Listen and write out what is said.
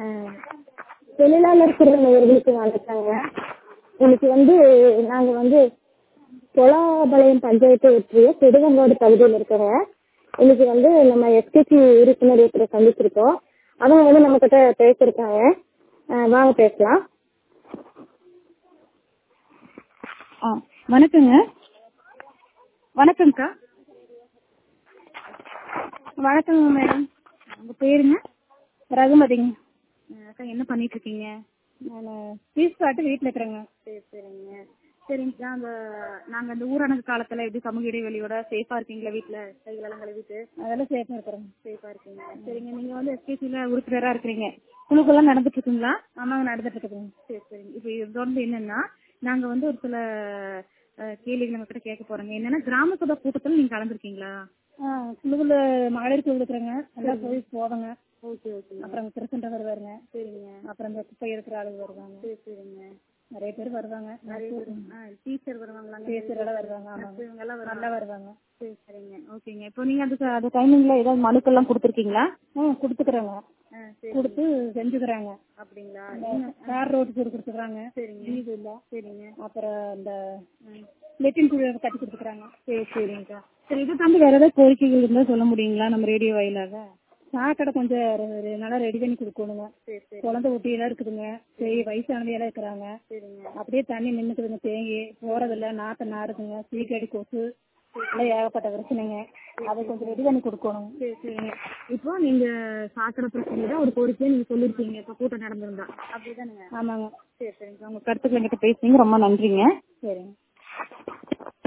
தொழிலாளர் குழுவினர்களுக்கு வணக்கங்க இன்னைக்கு வந்து நாங்கள் வந்து கொலாபாளையம் பஞ்சாயத்து ஒற்றிய திருவங்கோடு பகுதியில் இருக்கோங்க இன்னைக்கு வந்து நம்ம எஸ்கேசி உறுப்பினர் ஒருத்தரை சந்திச்சிருக்கோம் அவங்க வந்து நம்மக்கிட்ட பேசியிருக்காங்க ஆ, வாங்க பேசலாம் ஆ வணக்கங்க வணக்கம்க்கா வணக்கங்க மேடம் உங்கள் பேருங்க ரகுமதிங்க அக்கா என்ன பண்ணிட்டு இருக்கீங்க நான் ஃபீஸ் காட்டு வீட்டில் இருக்கிறேங்க சரி சரிங்க சரிங்க அந்த நாங்கள் இந்த ஊரடங்கு காலத்தில் எப்படி சமூக இடைவெளியோட சேஃபாக இருக்கீங்களா வீட்டில் கைகளெல்லாம் கழுவிட்டு அதெல்லாம் சேஃபாக இருக்கிறோங்க சேஃபாக இருக்கீங்க சரிங்க நீங்கள் வந்து எஸ்கேசியில் உறுப்பினராக இருக்கிறீங்க குழுக்கெல்லாம் நடந்துட்டு இருக்குங்களா ஆமாங்க நடந்துட்டு இருக்குங்க சரி சரிங்க இப்போ இது தொடர்ந்து என்னன்னா நாங்கள் வந்து ஒரு சில அஹ், கேள்விகள் நம்ம கிட்ட கேட்க போறோங்க என்னன்னா கிராம சபை கூட்டத்தில் நீங்கள் கலந்துருக்கீங்களா குழுவில் மகளிர் குழு இருக்கிறேங்க எல்லாம் போய் போவாங்க ஓகே ஓகே அப்புறம் திருச்செண்டவர் வருவாருங்க சரிங்க அப்புறம் இந்த குப்பை எடுக்கிற ஆளுங்க வருவாங்க சரி சரிங்க நிறைய பேர் வருவாங்க நிறைய பேர் டீச்சர் வருவாங்களா டீச்சர் எல்லாம் வருவாங்க ஆமாங்க இவங்க எல்லாம் நல்லா வருவாங்க சரி சரிங்க ஓகேங்க இப்போ நீங்க அதுக்கு அது டைமிங்ல ஏதாவது மனுக்கெல்லாம் கொடுத்துருக்கீங்களா ம் கொடுத்துக்குறோங்க கொடுத்து செஞ்சுக்கிறாங்க அப்படிங்களா கார் ரோடு போட்டு கொடுத்துக்குறாங்க சரிங்க இது இல்லை சரிங்க அப்புறம் இந்த லெட்டின் குழு கட்டி கொடுத்துக்குறாங்க சரி சரிங்கக்கா சரி இதை தாண்டி வேற ஏதாவது கோரிக்கைகள் இருந்தால் சொல்ல முடியுங்களா நம்ம ரேடியோ வாயிலாக சாக்கடை கொஞ்சம் ரெ- ரெ- நல்லா ரெடி பண்ணி கொடுக்கணுங்க குழந்தை ஒட்டியெல்லாம் இருக்குதுங்க சரி வயசானவையெல்லாம் இருக்கிறாங்க அப்படியே தண்ணி நின்றுக்குதுங்க தேங்கி போறதில்ல நாற்று நாடுதுங்க சீக்கடி கொசு எல்லாம் ஏகப்பட்ட பிரச்சனைங்க அதை கொஞ்சம் ரெடி பண்ணி கொடுக்கணும் சரி சரிங்க இப்போ நீங்க சாக்கடை பிரச்சனை தான் ஒரு கோரிக்கையை நீங்க சொல்லிருக்கீங்க இப்போ கூட்டம் நடந்திருந்தா அப்படிதானுங்க ஆமாங்க சரி சரிங்க உங்க கருத்துக்களை என்கிட்ட பேசுனீங்க ரொம்ப நன்றிங்க சரிங்க